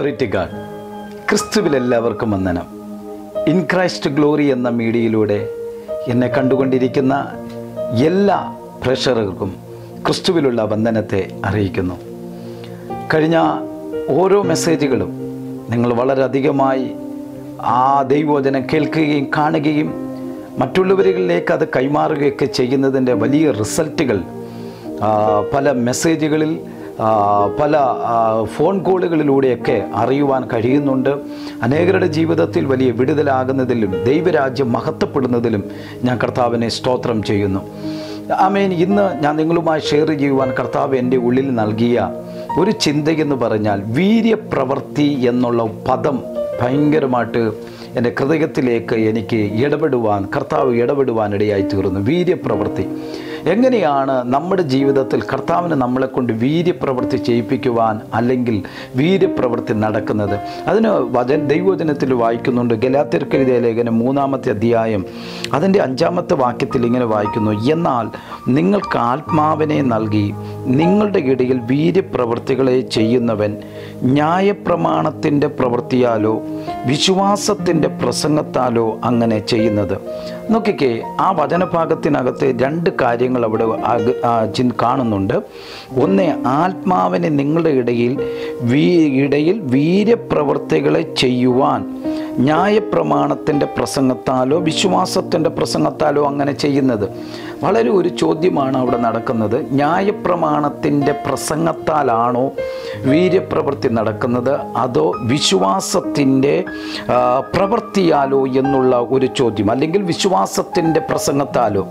glory to God ക്രിസ്തുവിൽ എല്ലാവർക്കും വന്ദനം ഇൻ ക്രൈസ്റ്റ് ഗ്ലോറി എന്ന മീഡിയയിലൂടെ എന്നെ കണ്ടുകൊണ്ടിരിക്കുന്ന എല്ലാ പ്രേക്ഷകർക്കും ക്രിസ്തുവിലുള്ള വന്ദനത്തെ അറിയിക്കുന്നു കഴിഞ്ഞ ഓരോ മെസ്സേജുകളും നിങ്ങൾ വളരെയധികമായി ആ ദൈവവചനം കേൾക്കുകയും കാണുകയും മറ്റുള്ളവരിലേക്ക് അത് കൈമാറുകയൊക്കെ ചെയ്യുന്നതിൻ്റെ വലിയ റിസൾട്ടുകൾ ആ, പല മെസ്സേജുകളിൽ ആ, പല ആ, ഫോൺ കോളുകളിലൂടെയൊക്കെ അറിയുവാൻ കഴിയുന്നുണ്ട് അനേകരുടെ ജീവിതത്തിൽ വലിയ വിടുതലാകുന്നതിലും ദൈവരാജ്യം മഹത്വപ്പെടുന്നതിലും ഞാൻ കർത്താവിനെ സ്തോത്രം ചെയ്യുന്നു ആമേൻ ഇന്ന് ഞാൻ നിങ്ങളുമായി ഷെയർ ചെയ്യുവാൻ കർത്താവ് എൻ്റെ ഉള്ളിൽ നൽകിയ ഒരു ചിന്തയെന്ന് പറഞ്ഞാൽ വീര്യപ്രവൃത്തി എന്നുള്ള പദം ഭയങ്കരമായിട്ട് എൻ്റെ ഹൃദയത്തിലേക്ക് എനിക്ക് ഇടപെടുവാൻ കർത്താവ് ഇടപെടുവാൻ ഇടയായി തീർന്നു വീര്യപ്രവൃത്തി എങ്ങനെയാണ് നമ്മുടെ ജീവിതത്തിൽ കർത്താവിന് നമ്മളെ കൊണ്ട് വീര്യപ്രവൃത്തി ചെയ്യിപ്പിക്കുവാൻ അല്ലെങ്കിൽ വീര്യപ്രവൃത്തി നടക്കുന്നത് അതിന് വചന ദൈവവചനത്തിൽ വായിക്കുന്നുണ്ട് ഗലാത്തിർക്കെഴുതിയ ലേഖനം മൂന്നാമത്തെ അധ്യായം അതിൻ്റെ അഞ്ചാമത്തെ വാക്യത്തിൽ ഇങ്ങനെ വായിക്കുന്നു എന്നാൽ നിങ്ങൾക്ക് ആത്മാവിനെ നൽകി നിങ്ങളുടെ ഇടയിൽ വീര്യപ്രവൃത്തികളെ ചെയ്യുന്നവൻ ന്യായപ്രമാണത്തിൻ്റെ പ്രവൃത്തിയാലോ വിശ്വാസത്തിൻ്റെ പ്രസംഗത്താലോ അങ്ങനെ ചെയ്യുന്നത് നോക്കിക്കേ ആ വചനഭാഗത്തിനകത്ത് രണ്ട് കാര്യങ്ങൾ അവിടെ അക- ആ ചിൻ- കാണുന്നുണ്ട് ഒന്ന് ആത്മാവിനെ നിങ്ങളുടെ ഇടയിൽ വീ ഇടയിൽ വീര്യപ്രവൃത്തികളെ ചെയ്യുവാൻ ന്യായപ്രമാണത്തിൻ്റെ പ്രസംഗത്താലോ വിശ്വാസത്തിൻ്റെ പ്രസംഗത്താലോ അങ്ങനെ ചെയ്യുന്നത് വളരെ ഒരു ചോദ്യമാണ് അവിടെ നടക്കുന്നത് ന്യായപ്രമാണത്തിൻ്റെ പ്രസംഗത്താലാണോ വീര്യപ്രവൃത്തി നടക്കുന്നത് അതോ വിശ്വാസത്തിൻ്റെ ആ, പ്രവൃത്തിയാലോ എന്നുള്ള ഒരു ചോദ്യം അല്ലെങ്കിൽ വിശ്വാസത്തിൻ്റെ പ്രസംഗത്താലോ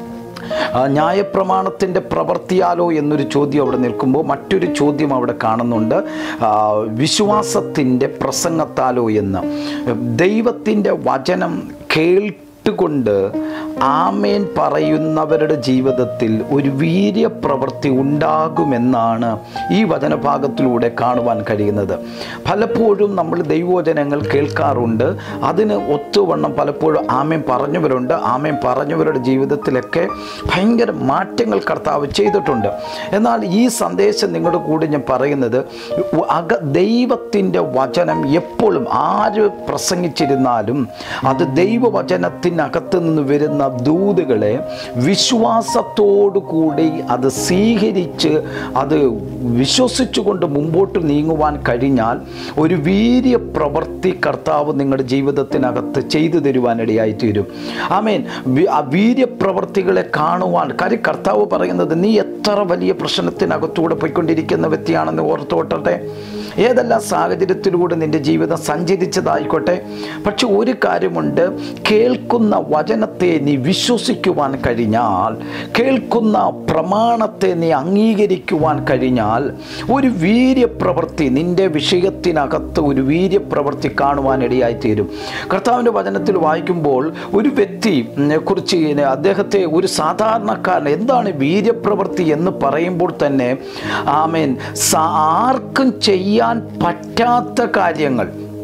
ആ, ന്യായപ്രമാണത്തിൻ്റെ പ്രവൃത്തിയാലോ എന്നൊരു ചോദ്യം അവിടെ നിൽക്കുമ്പോൾ മറ്റൊരു ചോദ്യം അവിടെ കാണുന്നുണ്ട് ആ, വിശ്വാസത്തിൻ്റെ പ്രസംഗത്താലോ എന്ന് ദൈവത്തിൻ്റെ വചനം കേട്ടുകൊണ്ട് ആമേൻ പറയുന്നവരുടെ ജീവിതത്തിൽ ഒരു വീര്യപ്രവൃത്തി ഉണ്ടാകുമെന്നാണ് ഈ വചനഭാഗത്തിലൂടെ കാണുവാൻ കഴിയുന്നത് പലപ്പോഴും നമ്മൾ ദൈവവചനങ്ങൾ കേൾക്കാറുണ്ട് അതിന് ഒത്തുവണ്ണം പലപ്പോഴും ആമേൻ പറഞ്ഞവരുണ്ട് ആമേൻ പറഞ്ഞവരുടെ ജീവിതത്തിലൊക്കെ ഭയങ്കര മാറ്റങ്ങൾ കർത്താവ് ചെയ്തിട്ടുണ്ട് എന്നാൽ ഈ സന്ദേശം നിങ്ങളുടെ കൂടെ ഞാൻ പറയുന്നത് അക ദൈവത്തിൻ്റെ വചനം എപ്പോഴും ആര് പ്രസംഗിച്ചിരുന്നാലും അത് ദൈവവചനത്തിനകത്ത് നിന്ന് വരുന്ന ദൂതുകളെ വിശ്വാസത്തോടു കൂടി അത് സ്വീകരിച്ച് അത് വിശ്വസിച്ചുകൊണ്ട് മുമ്പോട്ട് നീങ്ങുവാൻ കഴിഞ്ഞാൽ ഒരു വീര്യ പ്രവൃത്തി കർത്താവ് നിങ്ങളുടെ ജീവിതത്തിനകത്ത് ചെയ്തു തരുവാനിടയായി തീരും ആമേൻ വി- ആ വീര്യപ്രവർത്തികളെ കാണുവാൻ കാര്യം കർത്താവ് പറയുന്നത് നീ എത്ര വലിയ പ്രശ്നത്തിനകത്തൂടെ പോയിക്കൊണ്ടിരിക്കുന്ന വ്യക്തിയാണെന്ന് ഓർത്തോട്ടെ ഏതെല്ലാം സാഹചര്യത്തിലൂടെ നിന്റെ ജീവിതം സഞ്ചരിച്ചതായിക്കോട്ടെ പക്ഷെ ഒരു കാര്യമുണ്ട് കേൾക്കുന്ന വചനത്തെ നീ വിശ്വസിക്കുവാൻ കഴിഞ്ഞാൽ കേൾക്കുന്ന പ്രമാണത്തെ നീ അംഗീകരിക്കുവാൻ കഴിഞ്ഞാൽ ഒരു വീര്യപ്രവൃത്തി നിന്റെ വിഷയത്തിനകത്ത് ഒരു വീര്യപ്രവൃത്തി കാണുവാനിടയായി തീരും കർത്താവിൻ്റെ വചനത്തിൽ വായിക്കുമ്പോൾ ഒരു വ്യക്തി ഉം, കുറിച്ച് ഇങ്ങനെ അദ്ദേഹത്തെ ഒരു സാധാരണക്കാരൻ എന്താണ് വീര്യപ്രവൃത്തി എന്ന് പറയുമ്പോൾ തന്നെ ആമേൻ സ- ആർക്കും ചെയ്യാൻ പറ്റാത്ത കാര്യങ്ങൾ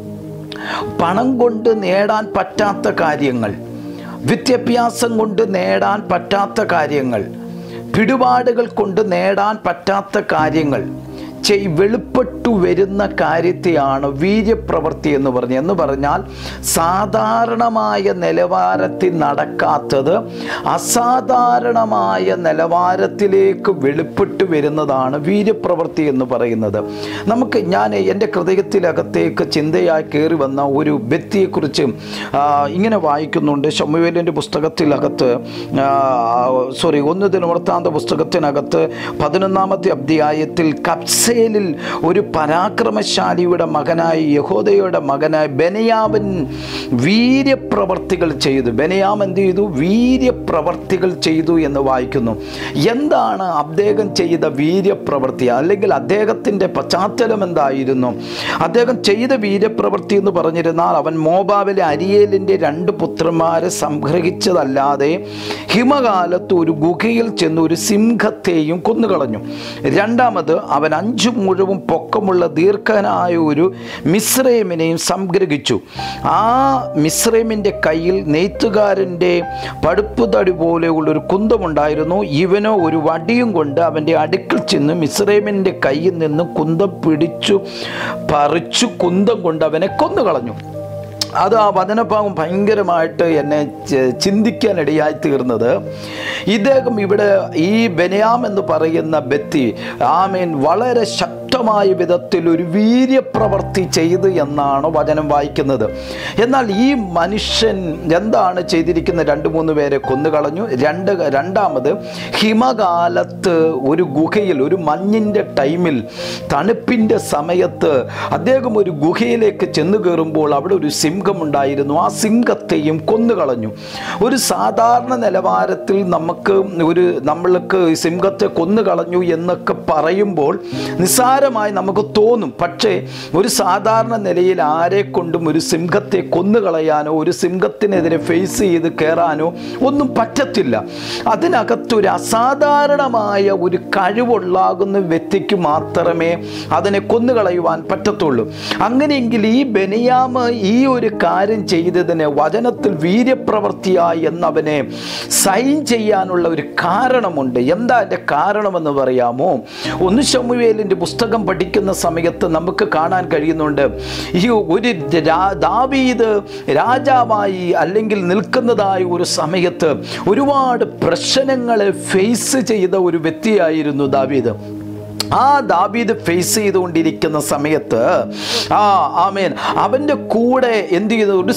പണം കൊണ്ട് നേടാൻ പറ്റാത്ത കാര്യങ്ങൾ വിദ്യാഭ്യാസം കൊണ്ട് നേടാൻ പറ്റാത്ത കാര്യങ്ങൾ പിടിപാടുകൾ കൊണ്ട് നേടാൻ പറ്റാത്ത കാര്യങ്ങൾ ചെയ് വെളിപ്പെട്ടു വരുന്ന കാര്യത്തെയാണ് വീര്യപ്രവൃത്തി എന്ന് പറഞ്ഞ് എന്ന് പറഞ്ഞാൽ സാധാരണമായ നിലവാരത്തിൽ നടക്കാത്തത് അസാധാരണമായ നിലവാരത്തിലേക്ക് വെളിപ്പെട്ടു വരുന്നതാണ് വീര്യപ്രവൃത്തി എന്ന് പറയുന്നത് നമുക്ക് ഞാൻ എൻ്റെ ഹൃദയത്തിലകത്തേക്ക് ചിന്തയായി കയറി വന്ന ഒരു വ്യക്തിയെക്കുറിച്ച് ആ, ഇങ്ങനെ വായിക്കുന്നുണ്ട് ഷമുവേലിൻ്റെ പുസ്തകത്തിലകത്ത് സോറി ഒന്ന് ദിനവൃത്താന്ത പുസ്തകത്തിനകത്ത് പതിനൊന്നാമത്തെ അധ്യായത്തിൽ കപ്സേലിൽ ഒരു പരാക്രമശാലിയുടെ മകനായ യഹോദയുടെ മകനായ ബെനയാമൻ വീര്യപ്രവർത്തികൾ ചെയ്തു ബെനയാം എന്ത് ചെയ്തു വീര്യപ്രവർത്തികൾ ചെയ്തു എന്ന് വായിക്കുന്നു എന്താണ് അദ്ദേഹം ചെയ്ത വീര്യപ്രവൃത്തി അല്ലെങ്കിൽ അദ്ദേഹത്തിൻ്റെ പശ്ചാത്തലം എന്തായിരുന്നു അദ്ദേഹം ചെയ്ത വീര്യപ്രവൃത്തി എന്ന് പറഞ്ഞിരുന്നാൽ അവൻ മോബാവിലെ അരിയേലിൻ്റെ രണ്ട് പുത്രന്മാരെ സംഗ്രഹിച്ചതല്ലാതെ ഹിമകാലത്ത് ഒരു ഗുഹയിൽ ചെന്ന് ഒരു സിംഹത്തെയും കൊന്നുകളഞ്ഞു രണ്ടാമത് അവൻ അഞ്ചു ഇഞ്ചു മുഴവും പൊക്കമുള്ള ദീർഘനായ ഒരു മിശ്രൈമിനെയും സംഗ്രഹിച്ചു ആ മിശ്രൈമിൻ്റെ കയ്യിൽ നെയ്ത്തുകാരൻ്റെ പടുപ്പ് തടി പോലെയുള്ള ഒരു കുന്തമുണ്ടായിരുന്നു ഇവനോ ഒരു വടിയും കൊണ്ട് അവൻ്റെ അടുക്കൽ ചെന്ന് മിശ്രൈമിൻ്റെ കയ്യിൽ നിന്ന് കുന്തം പിടിച്ചു പറിച്ചു കുന്തം കൊണ്ട് അവനെ കൊന്നുകളഞ്ഞു അത് ആ വചനഭാഗം ഭയങ്കരമായിട്ട് എന്നെ ച- ചിന്തിക്കാനിടയായി തീർന്നത് ഇദ്ദേഹം ഇവിടെ ഈ ബെനയാം എന്ന് പറയുന്ന വ്യക്തി ആമീൻ വളരെ ശക്തമായ വിധത്തിൽ ഒരു വീര്യപ്രവർത്തി ചെയ്തു എന്നാണ് വചനം വായിക്കുന്നത് എന്നാൽ ഈ മനുഷ്യൻ എന്താണ് ചെയ്തിരിക്കുന്നത് രണ്ട് മൂന്ന് പേരെ കൊന്നുകളഞ്ഞു രണ്ട് രണ്ടാമത് ഹിമകാലത്ത് ഒരു ഗുഹയിൽ ഒരു മഞ്ഞിൻ്റെ ടൈമിൽ തണുപ്പിൻ്റെ സമയത്ത് അദ്ദേഹം ഒരു ഗുഹയിലേക്ക് ചെന്ന് കയറുമ്പോൾ അവിടെ ഒരു സിംഹമുണ്ടായിരുന്നു ആ സിംഹത്തെയും കൊന്നുകളഞ്ഞു ഒരു സാധാരണ നിലവാരത്തിൽ നമുക്ക് ഒരു നമ്മൾക്ക് സിംഹത്തെ കൊന്നുകളഞ്ഞു എന്നൊക്കെ പറയുമ്പോൾ നിസ്സാരമായി നമുക്ക് തോന്നും പക്ഷേ ഒരു സാധാരണ നിലയിൽ ആരെ കൊണ്ടും ഒരു സിംഹത്തെ കൊന്നുകളയാനോ ഒരു സിംഹത്തിനെതിരെ ഫേസ് ചെയ്ത് കയറാനോ ഒന്നും പറ്റത്തില്ല അതിനകത്തൊരു അസാധാരണമായ ഒരു കഴിവുള്ളാകുന്ന വ്യക്തിക്ക് മാത്രമേ അതിനെ കൊന്നുകളയുവാൻ പറ്റത്തുള്ളൂ അങ്ങനെയെങ്കിൽ ഈ ബെനിയാമ് ഈ ഒരു കാര്യം ചെയ്തതിന് വചനത്തിൽ വീര്യപ്രവൃത്തിയായി എന്നവനെ സൈൻ ചെയ്യാനുള്ള ഒരു കാരണമുണ്ട് എന്താ എൻ്റെ കാരണമെന്ന് പറയാമോ ഒന്ന് ശമുവേലിൻ്റെ പുസ്തകം പഠിക്കുന്ന സമയത്ത് നമുക്ക് കാണാൻ കഴിയുന്നുണ്ട് ഈ ഒരു രാ- ദാവീദ് രാജാവായി അല്ലെങ്കിൽ നിൽക്കുന്നതായ ഒരു സമയത്ത് ഒരുപാട് പ്രശ്നങ്ങളെ ഫേസ് ചെയ്ത ഒരു വ്യക്തിയായിരുന്നു ദാവീദ് ആ ദാവീദ് ഫേസ് ചെയ്തുകൊണ്ടിരിക്കുന്ന സമയത്ത് ആ ആമേൻ അവൻ്റെ കൂടെ എന്ത് ചെയ്തു ഒരു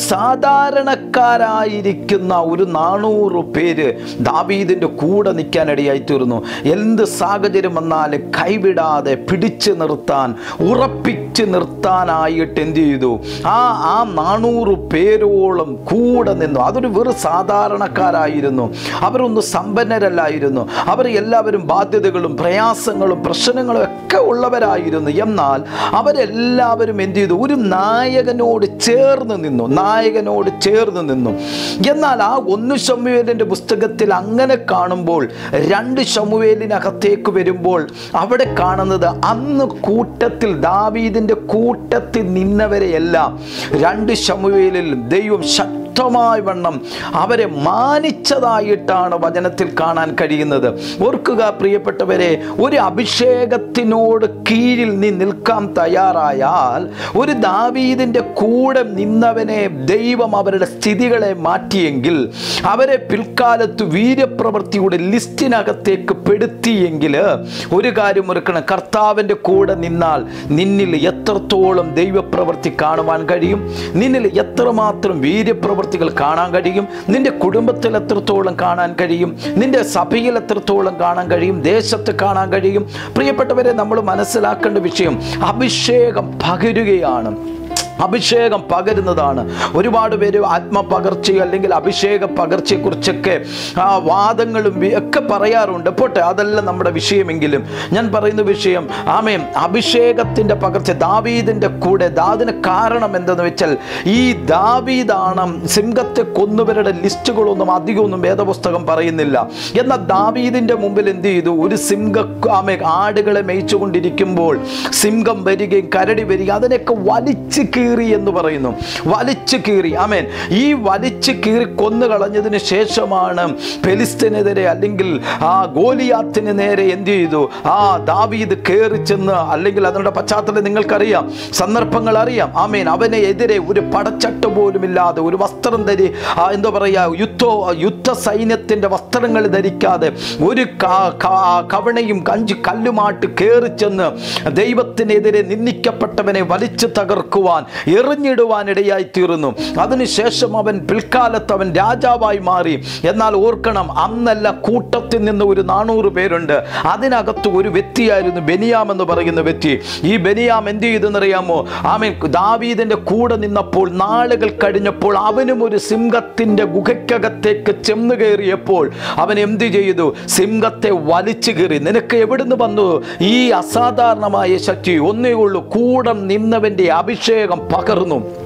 സാധാരണക്കാരായിരിക്കുന്ന ഒരു നാനൂറ് പേര് ദാവീദിൻ്റെ കൂടെ നിൽക്കാനിടയായി തീർന്നു എന്ത് സാഹചര്യം വന്നാലും കൈവിടാതെ പിടിച്ചു നിർത്താൻ ഉറപ്പിച്ച് നിർത്താനായിട്ട് എന്ത് ചെയ്തു ആ ആ നാനൂറ് പേരോളം കൂടെ നിന്നു അതൊരു വെറും സാധാരണക്കാരായിരുന്നു അവരൊന്നും സമ്പന്നരല്ലായിരുന്നു അവർ എല്ലാവരും ബാധ്യതകളും പ്രയാസങ്ങളും പ്രശ്നങ്ങളും ഒക്കെ ഉള്ളവരായിരുന്നു എന്നാൽ അവരെല്ലാവരും എന്ത് ചെയ്തു ഒരു നായകനോട് ചേർന്ന് നിന്നു നായകനോട് ചേർന്ന് നിന്നു എന്നാൽ ആ ഒന്ന് ശമുവേലിൻ്റെ പുസ്തകത്തിൽ അങ്ങനെ കാണുമ്പോൾ രണ്ട് ശമുവേലിനകത്തേക്ക് വരുമ്പോൾ അവിടെ കാണുന്നത് അന്ന് കൂട്ടത്തിൽ ദാവീദിൻ്റെ കൂട്ടത്തിൽ നിന്നവരെയെല്ലാം രണ്ട് ശമുവേലിൽ ദൈവം ശക്തമായ വണ്ണം അവരെ മാനിച്ചതായിട്ടാണ് വചനത്തിൽ കാണാൻ കഴിയുന്നത് ഓർക്കുക പ്രിയപ്പെട്ടവരെ ഒരു അഭിഷേകത്തിനോട് കീഴിൽ നീ നിൽക്കാൻ തയ്യാറായാൽ ഒരു ദാവീദിൻ്റെ കൂടെ നിന്നവനെ ദൈവം അവരുടെ സ്ഥിതികളെ മാറ്റിയെങ്കിൽ അവരെ പിൽക്കാലത്ത് വീര്യപ്രവൃത്തിയുടെ ലിസ്റ്റിനകത്തേക്ക് പെടുത്തിയെങ്കിൽ ഒരു കാര്യം ഓർക്കണം കർത്താവിൻ്റെ കൂടെ നിന്നാൽ നിന്നിൽ എത്രത്തോളം ദൈവപ്രവൃത്തി കാണുവാൻ കഴിയും നിന്നിൽ എത്രമാത്രം വീര്യപ്രവൃത്തികൾ കാണാൻ കഴിയും നിന്റെ കുടുംബത്തിൽ എത്രത്തോളം കാണാൻ കഴിയും നിന്റെ സഭയിൽ എത്രത്തോളം കാണാൻ കഴിയും ദേശത്ത് കാണാൻ കഴിയും പ്രിയപ്പെട്ടവരെ നമ്മൾ മനസ്സിലാക്കേണ്ട വിഷയം അഭിഷേകം പകരുകയാണ് അഭിഷേകം പകരുന്നതാണ് ഒരുപാട് പേര് ആത്മപകർച്ച അല്ലെങ്കിൽ അഭിഷേക പകർച്ചയെക്കുറിച്ചൊക്കെ ആ വാദങ്ങളും വി- ഒക്കെ പറയാറുണ്ട് പോട്ടെ അതല്ല നമ്മുടെ വിഷയമെങ്കിലും ഞാൻ പറയുന്ന വിഷയം ആമയും അഭിഷേകത്തിൻ്റെ പകർച്ച ദാവീദിൻ്റെ കൂടെ ദാദിന് കാരണം എന്തെന്ന് വെച്ചാൽ ഈ ദാവീദാണ് സിംഹത്തെ കൊന്നവരുടെ ലിസ്റ്റുകളൊന്നും അധികമൊന്നും വേദപുസ്തകം പറയുന്നില്ല എന്നാൽ ദാവീദിൻ്റെ മുമ്പിൽ എന്ത് ചെയ്തു ഒരു സിംഹ ആമേ ആടുകളെ മേയിച്ചുകൊണ്ടിരിക്കുമ്പോൾ സിംഹം വരികയും കരടി വരികയും അതിനെയൊക്കെ വലിച്ചു കീറി എന്ന് പറയുന്നു വലിച്ചു കീറി ആമേൻ ഈ വലിച്ചു കീറി കൊന്നു കളഞ്ഞതിന് ശേഷമാണ് ഫെലിസ്തീനെതിരെ അല്ലെങ്കിൽ ആ ഗോലിയാത്തിന് നേരെ എന്ത് ചെയ്തു ആ ദാവീദ് കയറി ചെന്ന് അല്ലെങ്കിൽ അതിനുള്ള പശ്ചാത്തലം നിങ്ങൾക്കറിയാം സന്ദർഭങ്ങൾ അറിയാം ആമേൻ അവനെ എതിരെ ഒരു പടച്ചട്ട പോലും ഇല്ലാതെ ഒരു വസ്ത്രം ധരി ആ, എന്താ പറയുക യുദ്ധ യുദ്ധ സൈന്യത്തിൻ്റെ വസ്ത്രങ്ങൾ ധരിക്കാതെ ഒരു ക- ക- കവണയും കഞ്ചി കല്ലുമാട്ട് കയറി ചെന്ന് ദൈവത്തിനെതിരെ നിന്ദിക്കപ്പെട്ടവനെ വലിച്ചു തകർക്കുവാൻ എറിഞ്ഞിടുവാൻ ഇടയായി തീർന്നു അതിനുശേഷം അവൻ പിൽക്കാലത്ത് അവൻ രാജാവായി മാറി എന്നാൽ ഓർക്കണം അന്നല്ല കൂട്ടത്തിൽ നിന്ന് ഒരു നാനൂറ് പേരുണ്ട് അതിനകത്ത് ഒരു വ്യക്തിയായിരുന്നു ബെനിയാം എന്ന് പറയുന്ന വ്യക്തി ഈ ബെനിയാം എന്ത് ചെയ്തെന്നറിയാമോ ആമേൻ ദാവീദിന്റെ കൂടെ നിന്നപ്പോൾ നാളുകൾ കഴിഞ്ഞപ്പോൾ അവനും ഒരു സിംഹത്തിന്റെ ഗുഹയ്ക്കകത്തേക്ക് ചെന്ന് കയറിയപ്പോൾ അവൻ എന്ത് ചെയ്തു സിംഹത്തെ വലിച്ചു കയറി നിനക്ക് എവിടുന്ന് വന്നു ഈ അസാധാരണമായ ശക്തി ഒന്നേ ഉള്ളൂ കൂടെ നിന്നവന്റെ അഭിഷേകം പകർന്നു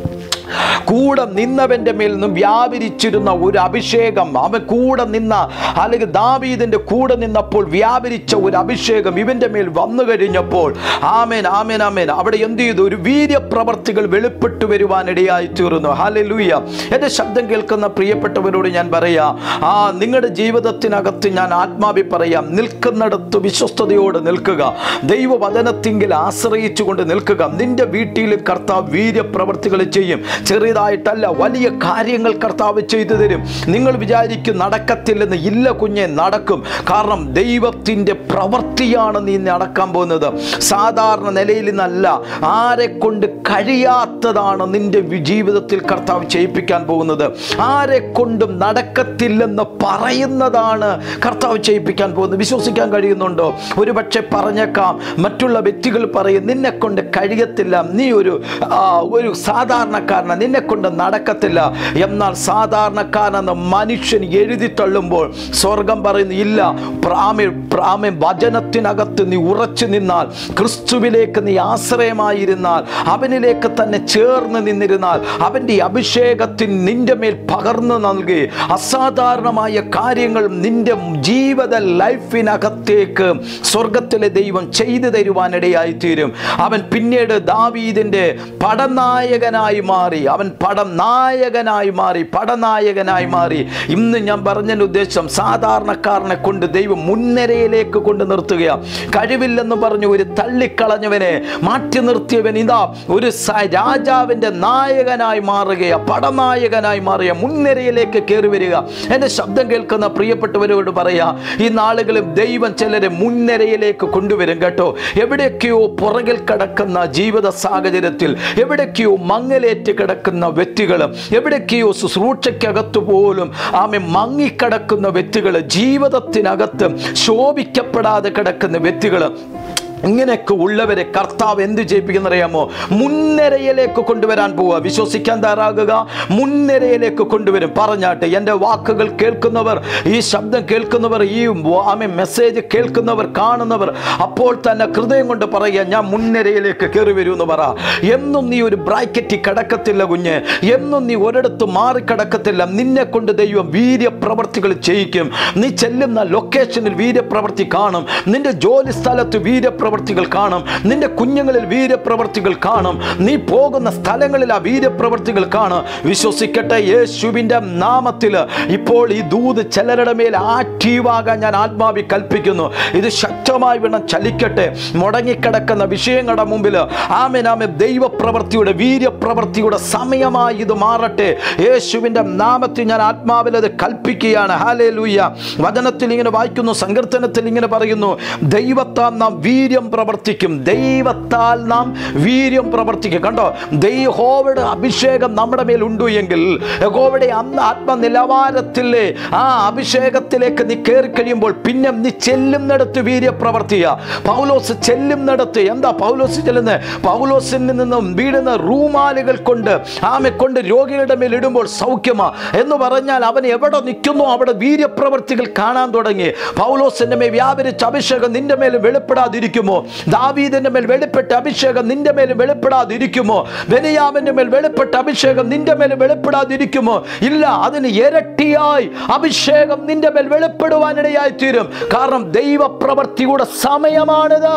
കൂടെ നിന്നവന്റെ മേൽ നിന്നും വ്യാപരിച്ചിരുന്ന ഒരു അഭിഷേകം അവൻ കൂടെ നിന്ന അല്ലെങ്കിൽ ദാവീദിന്റെ കൂടെ നിന്നപ്പോൾ വ്യാപരിച്ച ഒരു അഭിഷേകം ഇവന്റെ മേൽ വന്നു കഴിഞ്ഞപ്പോൾ ആമേൻ ആമേൻ ആമേൻ അവിടെ എന്ത് ചെയ്തു ഒരു വീര്യപ്രവർത്തികൾ വെളിപ്പെട്ടു വരുവാൻ ഇടയായി തീർന്നു ഹാലലൂയ എൻ്റെ ശബ്ദം കേൾക്കുന്ന പ്രിയപ്പെട്ടവരോട് ഞാൻ പറയാ ആ നിങ്ങളുടെ ജീവിതത്തിനകത്ത് ഞാൻ ആത്മാവി പറയാം നിൽക്കുന്നിടത്ത് വിശ്വസ്തയോട് നിൽക്കുക ദൈവവചനത്തിങ്കിൽ ആശ്രയിച്ചുകൊണ്ട് നിൽക്കുക നിന്റെ വീട്ടിൽ കർത്താവ് വീര്യപ്രവർത്തികൾ ചെയ്യും ചെറിയതായിട്ടല്ല വലിയ കാര്യങ്ങൾ കർത്താവ് ചെയ്തു തരും നിങ്ങൾ വിചാരിക്കും നടക്കത്തില്ലെന്ന് ഇല്ല കുഞ്ഞെ നടക്കും കാരണം ദൈവത്തിൻ്റെ പ്രവൃത്തിയാണ് നീ നടക്കാൻ പോകുന്നത് സാധാരണ നിലയിൽ നിന്നല്ല ആരെ കൊണ്ട് കഴിയാത്തതാണ് നിന്റെ വി- ജീവിതത്തിൽ കർത്താവ് ചെയ്യിപ്പിക്കാൻ പോകുന്നത് ആരെ കൊണ്ടും നടക്കത്തില്ലെന്ന് പറയുന്നതാണ് കർത്താവ് ചെയ്യിപ്പിക്കാൻ പോകുന്നത് വിശ്വസിക്കാൻ കഴിയുന്നുണ്ടോ ഒരു പക്ഷെ പറഞ്ഞേക്കാം മറ്റുള്ള വ്യക്തികൾ പറയും നിന്നെ കൊണ്ട് കഴിയത്തില്ല നീ ഒരു ആ, ഒരു സാധാരണക്കാരന നിന്നെ കൊണ്ട് നടക്കത്തില്ല എന്നാൽ സാധാരണക്കാരനെന്ന് മനുഷ്യൻ എഴുതി തള്ളുമ്പോൾ സ്വർഗം പറയുന്നു ഇല്ല പ്രാമി പ്രാമി വചനത്തിനകത്ത് നീ ഉറച്ചു നിന്നാൽ ക്രിസ്തുവിലേക്ക് നീ ആശ്രയമായിരുന്നാൽ അവനിലേക്ക് തന്നെ ചേർന്ന് നിന്നിരുന്നാൽ അവൻ്റെ അഭിഷേകത്തിന് നിന്റെ മേൽ പകർന്നു നൽകി അസാധാരണമായ കാര്യങ്ങൾ നിന്റെ ജീവിത ലൈഫിനകത്തേക്ക് സ്വർഗത്തിലെ ദൈവം ചെയ്തു തരുവാനിടയായി തീരും അവൻ പിന്നീട് ദാവീദിന്റെ പടനായകനായി മാറി അവൻ പടം നായകനായി മാറി പടനായകനായി മാറി ഇന്ന് ഞാൻ പറഞ്ഞതിൻ്റെ ഉദ്ദേശം സാധാരണക്കാരനെ കൊണ്ട് ദൈവം മുൻനിരയിലേക്ക് കൊണ്ട് നിർത്തുകയാണ് കഴിവില്ലെന്ന് പറഞ്ഞ് ഒരു തള്ളിക്കളഞ്ഞവനെ മാറ്റി നിർത്തിയവൻ ഇതാ ഒരു സ- രാജാവിൻ്റെ നായകനായി മാറുകയാ പടനായകനായി മാറുക മുൻനിരയിലേക്ക് കയറി വരിക എൻ്റെ ശബ്ദം കേൾക്കുന്ന പ്രിയപ്പെട്ടവരോട് പറയാ ഈ നാളുകളിൽ ദൈവം ചിലരെ മുൻനിരയിലേക്ക് കൊണ്ടുവരും കേട്ടോ എവിടെയൊക്കെയോ പുറകിൽ കിടക്കുന്ന ജീവിത സാഹചര്യത്തിൽ എവിടേക്കോ മങ്ങലേറ്റ് കിടക്കുന്ന വ്യക്തികൾ എവിടേക്കോ ശുശ്രൂഷയ്ക്കകത്ത് പോലും ആമെ മങ്ങിക്കിടക്കുന്ന വ്യക്തികൾ ജീവിതത്തിനകത്ത് ശോഭിക്കപ്പെടാതെ കിടക്കുന്ന വ്യക്തികൾ ഇങ്ങനെയൊക്കെ ഉള്ളവരെ കർത്താവ് എന്ത് ചെയ്യിപ്പിക്കുന്നറിയാമോ മുൻനിരയിലേക്ക് കൊണ്ടുവരാൻ പോവുക വിശ്വസിക്കാൻ തയ്യാറാകുക മുൻനിരയിലേക്ക് കൊണ്ടുവരും പറഞ്ഞാട്ടെ എൻ്റെ വാക്കുകൾ കേൾക്കുന്നവർ ഈ ശബ്ദം കേൾക്കുന്നവർ ഈ ആമെ മെസ്സേജ് കേൾക്കുന്നവർ കാണുന്നവർ അപ്പോൾ തന്നെ ഹൃദയം കൊണ്ട് പറയുക ഞാൻ മുൻനിരയിലേക്ക് കയറി വരൂ എന്ന് പറ എന്നും നീ ഒരു ബ്രാക്കറ്റിൽ കിടക്കത്തില്ല കുഞ്ഞ് എന്നും നീ ഒരിടത്ത് മാറിക്കിടക്കത്തില്ല നിന്നെ കൊണ്ട് ദൈവം വീര്യപ്രവർത്തികൾ ചെയ്യിക്കും നീ ചെല്ലുന്ന ലൊക്കേഷനിൽ വീര്യപ്രവർത്തി കാണും നിന്റെ ജോലി സ്ഥലത്ത് വീര്യപ്രവർത്തികൾ കാണും നിന്റെ കുഞ്ഞുങ്ങളിൽ വീര്യപ്രവർത്തികൾ കാണും നീ പോകുന്ന സ്ഥലങ്ങളിൽ ആ വീര്യപ്രവർത്തികൾ കാണും വിശ്വസിക്കട്ടെ യേശുവിൻ്റെ നാമത്തിൽ ഇപ്പോൾ ഈ ദൂത് ചിലരുടെ മേൽ ആക്റ്റീവാകാൻ ഞാൻ ആത്മാവി കൽപ്പിക്കുന്നു ഇത് ശക്തമായി വേണം ചലിക്കട്ടെ മുടങ്ങിക്കിടക്കുന്ന വിഷയങ്ങളുടെ മുമ്പിൽ ആമേനാമെ ദൈവപ്രവൃത്തിയുടെ വീര്യപ്രവൃത്തിയുടെ സമയമായി ഇത് മാറട്ടെ യേശുവിൻ്റെ നാമത്തിൽ ഞാൻ ആത്മാവിൽ അത് കൽപ്പിക്കുകയാണ് ഹാലേ ലൂയ്യ വചനത്തിൽ ഇങ്ങനെ വായിക്കുന്നു സങ്കീർത്തനത്തിൽ ഇങ്ങനെ പറയുന്നു ദൈവത്താൽ നാം വീര്യം പ്രവർത്തിക്കും ദൈവത്താൽ നാം വീര്യം പ്രവർത്തിക്കും കണ്ടോ ദൈവയുടെ അഭിഷേകം നമ്മുടെ മേൽ ഉണ്ടു എങ്കിൽ യഹോവയുടെ അന്ന് ആത്മനിലവാരത്തിലെ ആ അഭിഷേകത്തിലേക്ക് നീ കയറി കഴിയുമ്പോൾ പിന്നെ നീ ചെല്ലുന്നിടത്ത് വീര്യപ്രവർത്തിയ പൗലോസ് ചെല്ലുന്നിടത്ത് എന്താ പൗലോസ് ചെല്ലുന്നത് പൗലോസിൽ നിന്നും വീഴുന്ന റൂമാലുകൾ കൊണ്ട് ആമെ കൊണ്ട് രോഗികളുടെ മേൽ ഇടുമ്പോൾ സൗഖ്യമാ എന്ന് പറഞ്ഞാൽ അവൻ എവിടെ നിൽക്കുന്നു അവിടെ വീര്യപ്രവർത്തികൾ കാണാൻ തുടങ്ങി പൗലോസിന്റെ മേൽ വ്യാപരിച്ച അഭിഷേകം നിന്റെ മേൽ വെളിപ്പെടാതിരിക്കുമോ ദാവീദിന്റെ മേൽ വെളിപ്പെട്ട അഭിഷേകം നിന്റെ മേൽ വെളിപ്പെടാതിരിക്കുമോ ബെനിയാമിന്റെ മേൽ വെളിപ്പെട്ട അഭിഷേകം നിന്റെ മേൽ വെളിപ്പെടാതിരിക്കുമോ ഇല്ല അതിന് ഇരട്ടിയായി അഭിഷേകം നിന്റെ മേൽ വെളിപ്പെടുവാനിടയായി തീരും കാരണം ദൈവപ്രവർത്തിയുടെ സമയമാണിത്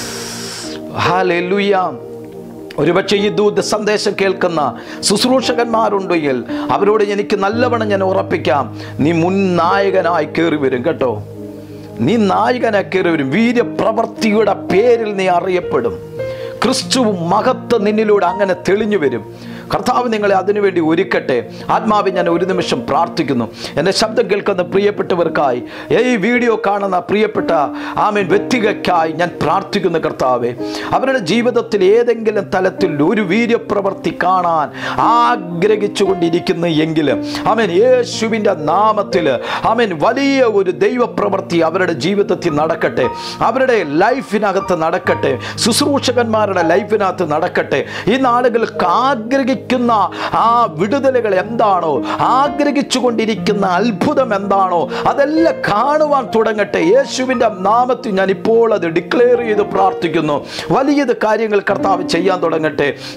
ഹാലൂയ ഒരുപക്ഷെ ഈ ദൂത് സന്ദേശം കേൾക്കുന്ന ശുശ്രൂഷകന്മാരുണ്ടെങ്കിൽ അവരോട് എനിക്ക് നല്ലവണ്ണം ഞാൻ ഉറപ്പിക്കാം നീ മുൻ നായകനായി കയറി വരും കേട്ടോ നീ നായകനായി കയറി വരും വീര്യപ്രവർത്തിയുടെ പേരിൽ നീ അറിയപ്പെടും ക്രിസ്തുവും മഹത്വം നിന്നിലൂടെ അങ്ങനെ തെളിഞ്ഞു വരും കർത്താവ് നിങ്ങളെ അതിനുവേണ്ടി ഒരുക്കട്ടെ ആത്മാവ് ഞാൻ ഒരു നിമിഷം പ്രാർത്ഥിക്കുന്നു എൻ്റെ ശബ്ദം കേൾക്കുന്ന പ്രിയപ്പെട്ടവർക്കായി ഈ വീഡിയോ കാണുന്ന പ്രിയപ്പെട്ട ആമേൻ വ്യക്തികൾക്കായി ഞാൻ പ്രാർത്ഥിക്കുന്നു കർത്താവെ അവരുടെ ജീവിതത്തിൽ ഏതെങ്കിലും തലത്തിൽ ഒരു വീര്യപ്രവർത്തി കാണാൻ ആഗ്രഹിച്ചു കൊണ്ടിരിക്കുന്നു എങ്കിൽ ആമേൻ യേശുവിൻ്റെ നാമത്തിൽ ആമേൻ വലിയ ഒരു ദൈവപ്രവൃത്തി അവരുടെ ജീവിതത്തിൽ നടക്കട്ടെ അവരുടെ ലൈഫിനകത്ത് നടക്കട്ടെ ശുശ്രൂഷകന്മാരുടെ ലൈഫിനകത്ത് നടക്കട്ടെ ഈ നാളുകൾക്ക് ആഗ്രഹിക്കുന്ന ആ വിടുതലുകൾ എന്താണോ ആഗ്രഹിച്ചു കൊണ്ടിരിക്കുന്ന അത്ഭുതം എന്താണോ അതെല്ലാം കാണുവാൻ തുടങ്ങട്ടെ യേശുവിൻ്റെ നാമത്തിൽ ഞാൻ ഇപ്പോൾ അത് ഡിക്ലെയർ ചെയ്ത് പ്രാർത്ഥിക്കുന്നു വലിയത് കാര്യങ്ങൾ കർത്താവ് ചെയ്യാൻ തുടങ്ങട്ടെ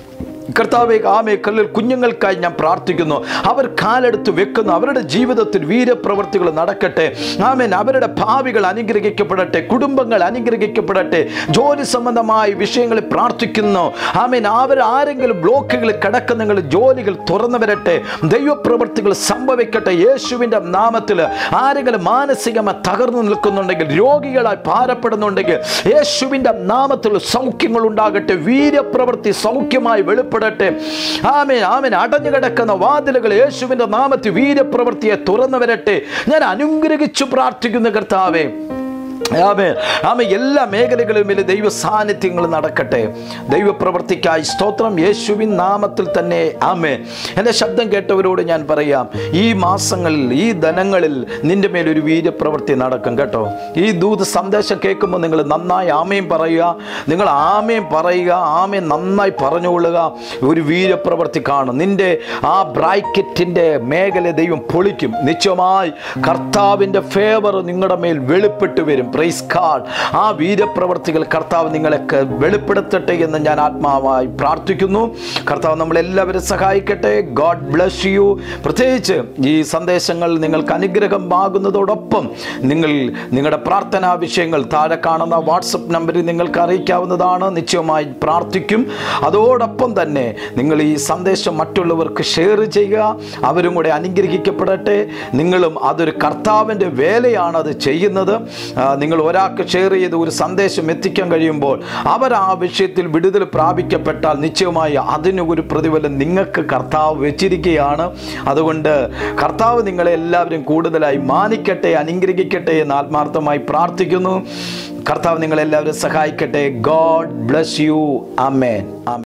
കർത്താവെ ആമേ കല്ലിൽ കുഞ്ഞുങ്ങൾക്കായി ഞാൻ പ്രാർത്ഥിക്കുന്നു അവർ കാലെടുത്ത് വെക്കുന്നു അവരുടെ ജീവിതത്തിൽ വീരപ്രവർത്തികൾ നടക്കട്ടെ ആമേൻ അവരുടെ ഭാവികൾ അനുഗ്രഹിക്കപ്പെടട്ടെ കുടുംബങ്ങൾ അനുഗ്രഹിക്കപ്പെടട്ടെ ജോലി സംബന്ധമായ വിഷയങ്ങളിൽ പ്രാർത്ഥിക്കുന്നു ആമേൻ അവർ ആരെങ്കിലും ബ്ലോക്കുകളിൽ കിടക്കുന്നെങ്കിൽ ജോലികൾ തുറന്നു വരട്ടെ ദൈവപ്രവൃത്തികൾ സംഭവിക്കട്ടെ യേശുവിൻ്റെ നാമത്തിൽ ആരെങ്കിലും മാനസികമായി തകർന്നു നിൽക്കുന്നുണ്ടെങ്കിൽ രോഗികളായി ഭാരപ്പെടുന്നുണ്ടെങ്കിൽ യേശുവിൻ്റെ നാമത്തിൽ സൗഖ്യങ്ങൾ ഉണ്ടാകട്ടെ വീര്യപ്രവൃത്തി സൗഖ്യമായി വെളിപ്പെടട്ടെ ആമേൻ ആമേൻ അടഞ്ഞു കിടക്കുന്ന വാതിലുകൾ യേശുവിൻ്റെ നാമത്തിൽ വീര്യപ്രവൃത്തിയെ തുറന്നു വരട്ടെ ഞാൻ അനുഗ്രഹിച്ചു പ്രാർത്ഥിക്കുന്ന കർത്താവേ ആമേ ആമേ എല്ലാ മേഖലകളിലും ദൈവ സാന്നിധ്യങ്ങൾ നടക്കട്ടെ ദൈവപ്രവർത്തിക്കായി സ്തോത്രം യേശുവിൻ നാമത്തിൽ തന്നെ ആമേ എൻ്റെ ശബ്ദം കേട്ടവരോട് ഞാൻ പറയാം ഈ മാസങ്ങളിൽ ഈ ധനങ്ങളിൽ നിന്റെ മേലൊരു വീര്യപ്രവൃത്തി നടക്കും കേട്ടോ ഈ ദൂത് സന്ദേശം കേൾക്കുമ്പോൾ നിങ്ങൾ നന്നായി ആമയും പറയുക നിങ്ങൾ ആമയും പറയുക ആമയും നന്നായി പറഞ്ഞുകൊള്ളുക ഒരു വീര്യപ്രവൃത്തി കാണും നിന്റെ ആ ബ്രാക്കറ്റിൻ്റെ മേഖല ദൈവം പൊളിക്കും നിശ്ചയമായി കർത്താവിൻ്റെ ഫേവർ നിങ്ങളുടെ മേൽ വെളിപ്പെട്ട് വരും പ്രൈസ് കാർഡ് ആ വീരപ്രവർത്തികൾ കർത്താവ് നിങ്ങളൊക്കെ വെളിപ്പെടുത്തട്ടെ എന്ന് ഞാൻ ആത്മാവായി പ്രാർത്ഥിക്കുന്നു കർത്താവ് നമ്മളെല്ലാവരും സഹായിക്കട്ടെ ഗോഡ് ബ്ലസ് യു പ്രത്യേകിച്ച് ഈ സന്ദേശങ്ങൾ നിങ്ങൾക്ക് അനുഗ്രഹമാകുന്നതോടൊപ്പം നിങ്ങൾ നിങ്ങളുടെ പ്രാർത്ഥനാ വിഷയങ്ങൾ താഴെ കാണുന്ന വാട്സപ്പ് നമ്പറിൽ നിങ്ങൾക്ക് അറിയിക്കാവുന്നതാണ് നിശ്ചയമായി പ്രാർത്ഥിക്കും അതോടൊപ്പം തന്നെ നിങ്ങൾ ഈ സന്ദേശം മറ്റുള്ളവർക്ക് ഷെയർ ചെയ്യുക അവരും കൂടെ അനുഗ്രഹിക്കപ്പെടട്ടെ നിങ്ങളും അതൊരു കർത്താവിൻ്റെ വേലയാണ് അത് ചെയ്യുന്നത് ആ, നിങ്ങൾ ഒരാൾക്ക് ഷെയർ ചെയ്ത് ഒരു സന്ദേശം എത്തിക്കാൻ കഴിയുമ്പോൾ അവർ ആ വിഷയത്തിൽ വിടുതൽ പ്രാപിക്കപ്പെട്ടാൽ നിശ്ചയമായി അതിന് ഒരു പ്രതിഫലം നിങ്ങൾക്ക് കർത്താവ് വെച്ചിരിക്കുകയാണ് അതുകൊണ്ട് കർത്താവ് നിങ്ങളെ എല്ലാവരും കൂടുതലായി മാനിക്കട്ടെ അനുഗ്രഹിക്കട്ടെ എന്ന് ആത്മാർത്ഥമായി പ്രാർത്ഥിക്കുന്നു കർത്താവ് നിങ്ങളെല്ലാവരും സഹായിക്കട്ടെ ഗോഡ് ബ്ലസ് യു അമേൻ